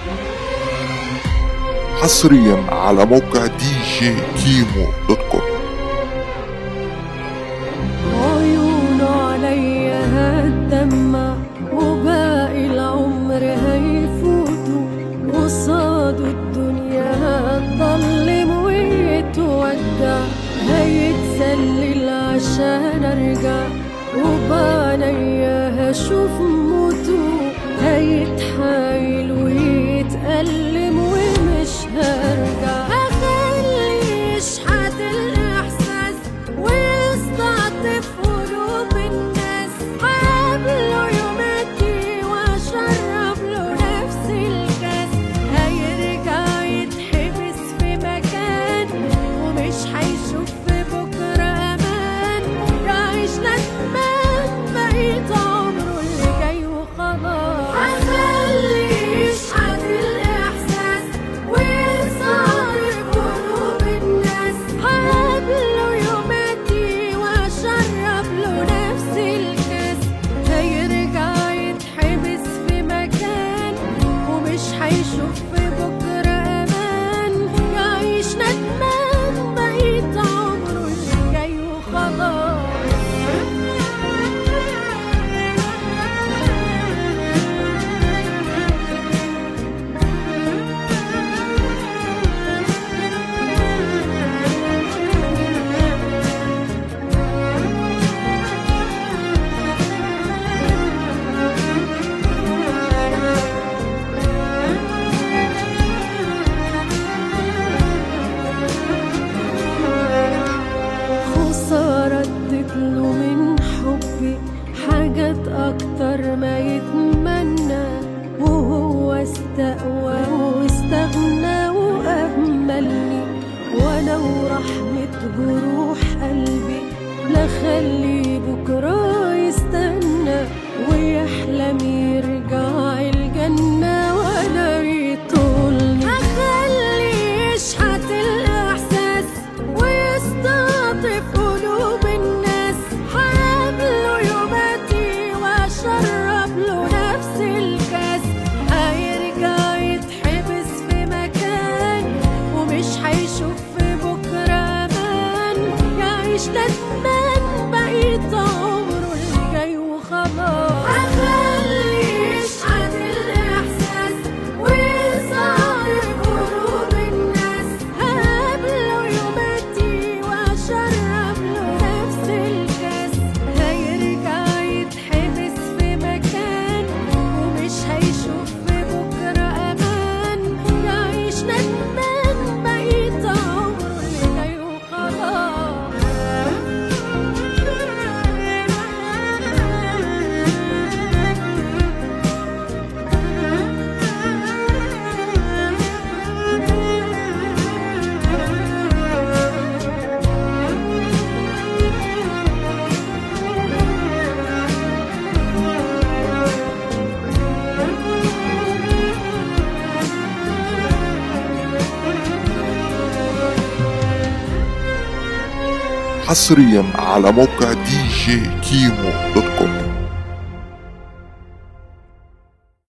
حصريا على موقع دي جي كيمو دوت كوم عيونه عليا هتدمع وباقي العمر هيفوتوا قصاده الدنيا هتضلم ويتودع هيتسلل عشان ارجع وبعنيا هشوف موته هيتحايل ويتألم ومش هرجع هخليه يشحت الإحساس ويستعطف قلوب الناس هقابله يوماتي وأشرب له نفس الكاس هيرجع يتحبس في مكان ومش هيشوف في بكرة أمان يعيش ندمان بقيت عمره اللي جاي وخلاص هخليه يشحت الإحساس ويصارف قلوب الناس هقابله يوماتي وأشرب له نفس الكاس هيرجع يتحبس في مكان ومش هيشوف في بكرة أمان يعيش ندمان بقيت عمره اللي جاي خسارة اديتله من حبي حاجات أكتر ما يتمنى وهو استقوى واستغنى وأهملني وأنا ورحمة جروح قلبي لا خلي بكرة يستنى ويحلم يرجع الجنة ولا يطولني أخلي يشحت الإحساس ويستعطف قلوب الناس هقابله يوماتي وأشرب له نفس الكاس هيرجع يتحبس في مكان ومش هيشوف في بكرة أمان يعيش ندمان بقيت عمره اللي جاي وخلاص هخليه يشحت الإحساس ويصارف قلوب الناس هقابله يوماتي وأشرب له نفس الكاس هيرجع يتحبس في مكان ومش هيشوف في بكرة أمان يعيش ندمان بقيت عمره اللي جاي حصريا على موقع دي جي كيمو دوت كوم